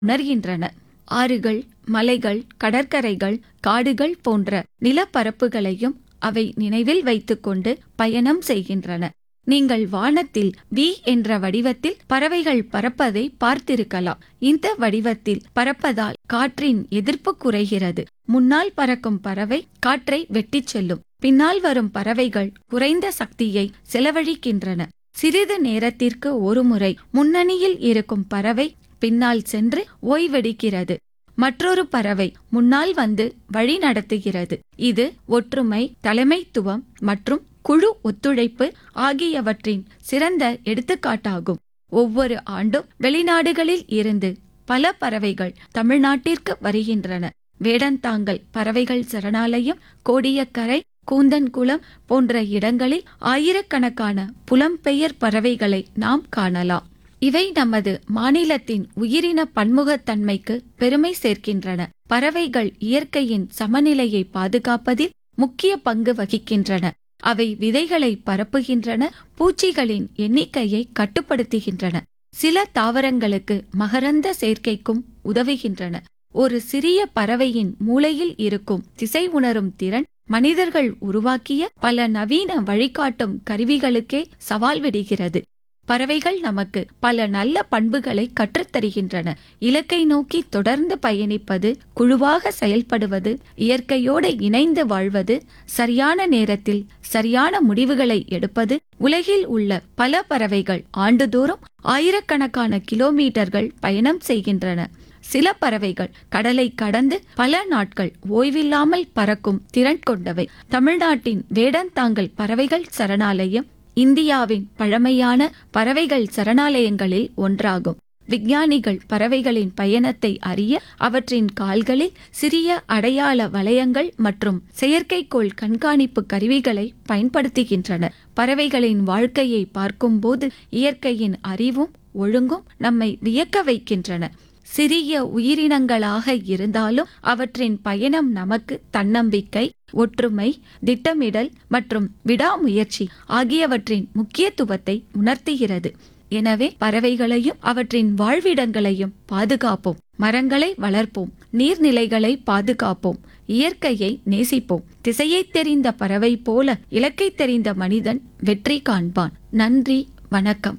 உணர்கின்றன ஆறுகள் மலைகள் கடற்கரைகள் காடுகள் போன்ற நிலப்பரப்புகளையும் அவை நினைவில் வைத்துக்கொண்டு பயணம் செய்கின்றன நீங்கள் வானத்தில் வி என்ற வடிவத்தில் பறவைகள் பறப்பதை பார்த்திருக்கலாம் இந்த வடிவத்தில் பறப்பதால் காற்றின் எதிர்ப்பு குறைகிறது முன்னால் பறக்கும் பறவை காற்றை வெட்டிச் செல்லும் பின்னால் வரும் பறவைகள் குறைந்த சக்தியை செலவழிக்கின்றன சிறிது நேரத்திற்கு ஒருமுறை முன்னணியில் இருக்கும் பறவை பின்னால் சென்று ஓய்வெடுக்கிறது மற்றொரு பறவை முன்னால் வந்து வழி நடத்துகிறது இது ஒற்றுமை தலைமைத்துவம் மற்றும் குழு ஒத்துழைப்பு ஆகியவற்றின் சிறந்த எடுத்துக்காட்டாகும் ஒவ்வொரு ஆண்டும் வெளிநாடுகளில் இருந்து பல பறவைகள் தமிழ்நாட்டிற்கு வருகின்றன வேடந்தாங்கல் பறவைகள் சரணாலயம் கோடியக்கரை கூந்தன்குளம் போன்ற இடங்களில் ஆயிரக்கணக்கான புலம்பெயர் பறவைகளை நாம் காணலாம் இவை நமது மாநிலத்தின் உயிரின பன்முகத்தன்மைக்கு பெருமை சேர்க்கின்றன பறவைகள் இயற்கையின் சமநிலையை பாதுகாப்பதில் முக்கிய பங்கு வகிக்கின்றன அவை விதைகளை பரப்புகின்றன பூச்சிகளின் எண்ணிக்கையை கட்டுப்படுத்துகின்றன சில தாவரங்களுக்கு மகரந்த சேர்க்கைக்கும் உதவுகின்றன ஒரு சிறிய பறவையின் மூளையில் இருக்கும் திசை உணரும் திறன் மனிதர்கள் உருவாக்கிய பல நவீன வழிகாட்டும் கருவிகளுக்கே சவால் விடுகிறது பறவைகள் நமக்கு பல நல்ல பண்புகளை கற்றுத்தருகின்றன இலக்கை நோக்கி தொடர்ந்து பயணிப்பது குழுவாக செயல்படுவது இயற்கையோடு இணைந்து வாழ்வது சரியான நேரத்தில் சரியான முடிவுகளை எடுப்பது உலகில் உள்ள பல பறவைகள் ஆண்டுதோறும் ஆயிரக்கணக்கான கிலோமீட்டர்கள் பயணம் செய்கின்றன சில பறவைகள் கடலை கடந்து பல நாட்கள் ஓய்வில்லாமல் பறக்கும் திறன் கொண்டவை தமிழ்நாட்டின் வேடந்தாங்கல் பறவைகள் சரணாலயம் இந்தியாவின் பழமையான பறவைகள் சரணாலயங்களில் ஒன்றாகும் விஞ்ஞானிகள் பறவைகளின் பயணத்தை அறிய அவற்றின் கால்களில் சிறிய அடையாள வளையங்கள் மற்றும் செயற்கைக்கோள் கண்காணிப்பு கருவிகளை பயன்படுத்துகின்றனர் பறவைகளின் வாழ்க்கையை பார்க்கும்போது இயற்கையின் அறிவும் ஒழுங்கும் நம்மை வியக்க வைக்கின்றன சிறிய உயிரினங்களாக இருந்தாலும் அவற்றின் பயணம் நமக்கு தன்னம்பிக்கை ஒற்றுமை திட்டமிடல் மற்றும் விடாமுயற்சி ஆகியவற்றின் முக்கியத்துவத்தை உணர்த்துகிறது எனவே பறவைகளையும் அவற்றின் வாழ்விடங்களையும் பாதுகாப்போம் மரங்களை வளர்ப்போம் நீர்நிலைகளை பாதுகாப்போம் இயற்கையை நேசிப்போம் திசையை தெரிந்த பறவை போல இலக்கை தெரிந்த மனிதன் வெற்றி காண்பான் நன்றி வணக்கம்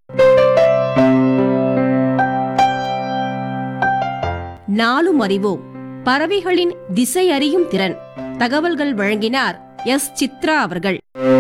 நாளும் அறிவோம் பறவைகளின் திசை அறியும் திறன் தகவல்கள் வழங்கினார் எஸ் சித்ரா அவர்கள்